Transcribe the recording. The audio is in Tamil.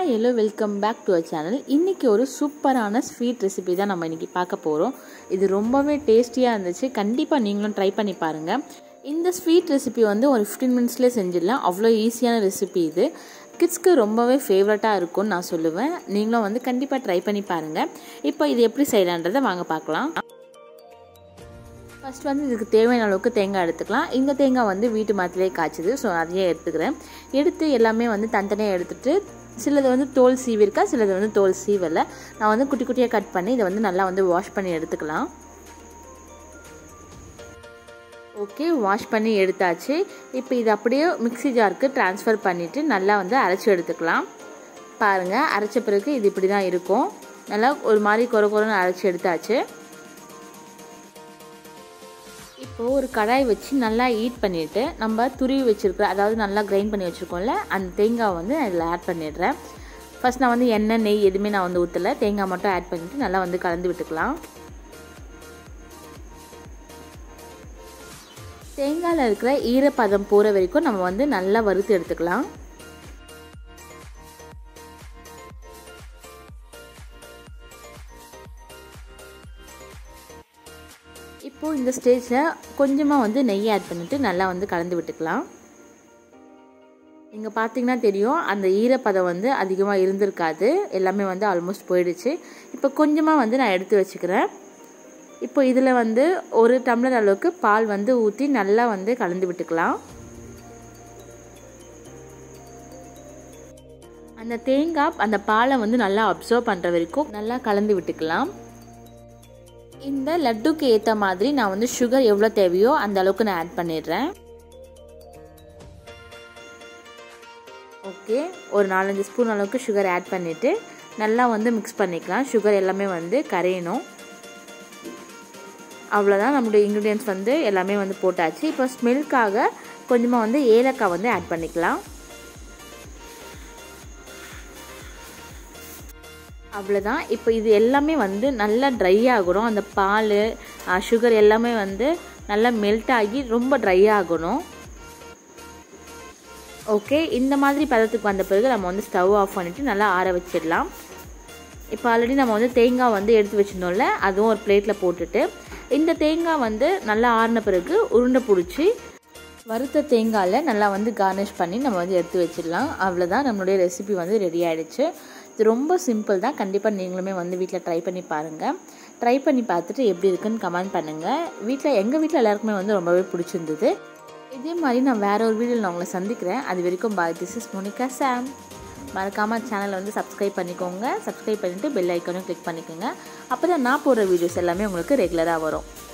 hi hello welcome back to our channel இன்றைக்கி ஒரு சூப்பரான ஸ்வீட் ரெசிபி தான் நம்ம இன்றைக்கி பார்க்க போகிறோம் இது ரொம்பவே டேஸ்டியாக இருந்துச்சு கண்டிப்பாக நீங்களும் ட்ரை பண்ணி பாருங்கள் இந்த ஸ்வீட் ரெசிபி வந்து ஒரு ஃபிஃப்டீன் மினிட்ஸ்லேயே செஞ்சிடலாம் அவ்வளோ ஈஸியான ரெசிபி இது கிட்ஸ்க்கு ரொம்பவே ஃபேவரட்டாக இருக்கும்னு நான் சொல்லுவேன் நீங்களும் வந்து கண்டிப்பாக ட்ரை பண்ணி பாருங்கள் இப்போ இது எப்படி செய்யலான்றதை வாங்க பார்க்கலாம் ஃபஸ்ட் வந்து இதுக்கு தேவையான அளவுக்கு தேங்காய் எடுத்துக்கலாம் இந்த தேங்காய் வந்து வீட்டு மரத்துலேயே காய்ச்சிது ஸோ அதையே எடுத்துக்கிறேன் எடுத்து எல்லாமே வந்து தனித்தனியாக எடுத்துகிட்டு சிலது வந்து தோல் சீவிருக்கா சிலது வந்து தோல் சீவலை நான் வந்து குட்டி குட்டியாக கட் பண்ணி இதை வந்து நல்லா வந்து வாஷ் பண்ணி எடுத்துக்கலாம் ஓகே வாஷ் பண்ணி எடுத்தாச்சு இப்போ இது அப்படியே மிக்சி ஜாருக்கு ட்ரான்ஸ்ஃபர் பண்ணிவிட்டு நல்லா வந்து அரைச்சி எடுத்துக்கலாம் பாருங்கள் அரைச்ச பிறகு இது இப்படி தான் இருக்கும் நல்லா ஒரு மாதிரி குறை குறைன்னு அரைச்சி எடுத்தாச்சு இப்போது ஒரு கடாய் வச்சு நல்லா ஹீட் பண்ணிவிட்டு நம்ம துருவி வச்சுருக்கிற அதாவது நல்லா கிரைண்ட் பண்ணி வச்சுருக்கோம்ல அந்த தேங்காய் வந்து இதில் ஆட் பண்ணிடுறேன் ஃபஸ்ட் நான் வந்து எண்ணெய் நெய் எதுவுமே நான் வந்து ஊற்றலை தேங்காய் மட்டும் ஆட் பண்ணிவிட்டு நல்லா வந்து கலந்து விட்டுக்கலாம் தேங்காயில் இருக்கிற ஈரப்பதம் போகிற வரைக்கும் நம்ம வந்து நல்லா வறுத்து எடுத்துக்கலாம் இப்போது இந்த ஸ்டேஜில் கொஞ்சமாக வந்து நெய் ஆட் பண்ணிவிட்டு நல்லா வந்து கலந்து விட்டுக்கலாம் இங்கே பார்த்தீங்கன்னா தெரியும் அந்த ஈரப்பதம் வந்து அதிகமாக இருந்திருக்காது எல்லாமே வந்து ஆல்மோஸ்ட் போயிடுச்சு இப்போ கொஞ்சமாக வந்து நான் எடுத்து வச்சுக்கிறேன் இப்போ இதில் வந்து ஒரு டம்ளர் அளவுக்கு பால் வந்து ஊற்றி நல்லா வந்து கலந்து விட்டுக்கலாம் அந்த தேங்காய் அந்த பாலை வந்து நல்லா அப்சர்வ் பண்ணுற வரைக்கும் நல்லா கலந்து விட்டுக்கலாம் இந்த லட்டுக்கு ஏற்ற மாதிரி நான் வந்து சுகர் எவ்வளோ தேவையோ அந்த அளவுக்கு நான் ஆட் பண்ணிடுறேன் ஓகே ஒரு நாலஞ்சு ஸ்பூன் அளவுக்கு சுகர் ஆட் பண்ணிவிட்டு நல்லா வந்து மிக்ஸ் பண்ணிக்கலாம் சுகர் எல்லாமே வந்து கரையணும் அவ்வளோதான் நம்மளுடைய இன்க்ரீடியன்ஸ் வந்து எல்லாமே வந்து போட்டாச்சு இப்போ ஸ்மெல்க்காக கொஞ்சமாக வந்து ஏலக்காய் வந்து ஆட் பண்ணிக்கலாம் அவ்வளோதான் இப்போ இது எல்லாமே வந்து நல்லா ட்ரை ஆகணும் அந்த பால் சுகர் எல்லாமே வந்து நல்லா மெல்ட் ஆகி ரொம்ப ட்ரை ஆகணும் ஓகே இந்த மாதிரி பதத்துக்கு வந்த பிறகு நம்ம வந்து ஸ்டவ் ஆஃப் பண்ணிவிட்டு நல்லா ஆற வச்சிடலாம் இப்போ ஆல்ரெடி நம்ம வந்து தேங்காய் வந்து எடுத்து வச்சுருந்தோம்ல அதுவும் ஒரு பிளேட்டில் போட்டுட்டு இந்த தேங்காய் வந்து நல்லா ஆறின பிறகு உருண்டை பிடிச்சி வறுத்த தேங்காயில் நல்லா வந்து கார்னிஷ் பண்ணி நம்ம வந்து எடுத்து வச்சிடலாம் அவ்வளோதான் நம்மளுடைய ரெசிபி வந்து ரெடி ஆகிடுச்சு இது ரொம்ப சிம்பிள் தான் கண்டிப்பாக நீங்களுமே வந்து வீட்டில் ட்ரை பண்ணி பாருங்கள் ட்ரை பண்ணி பார்த்துட்டு எப்படி இருக்குன்னு கமெண்ட் பண்ணுங்கள் வீட்டில் எங்கள் வீட்டில் எல்லாருக்குமே வந்து ரொம்பவே பிடிச்சிருந்தது இதே மாதிரி நான் வேற ஒரு வீடியோவில் நான் உங்களை சந்திக்கிறேன் அது வரைக்கும் bye this is Monica Sam மறக்காமல் சேனலை வந்து சப்ஸ்கிரைப் பண்ணிக்கோங்க சப்ஸ்கிரைப் பண்ணிவிட்டு பெல் ஐக்கானும் கிளிக் பண்ணிக்கோங்க அப்போ தான் நான் போடுற வீடியோஸ் எல்லாமே உங்களுக்கு ரெகுலராக வரும்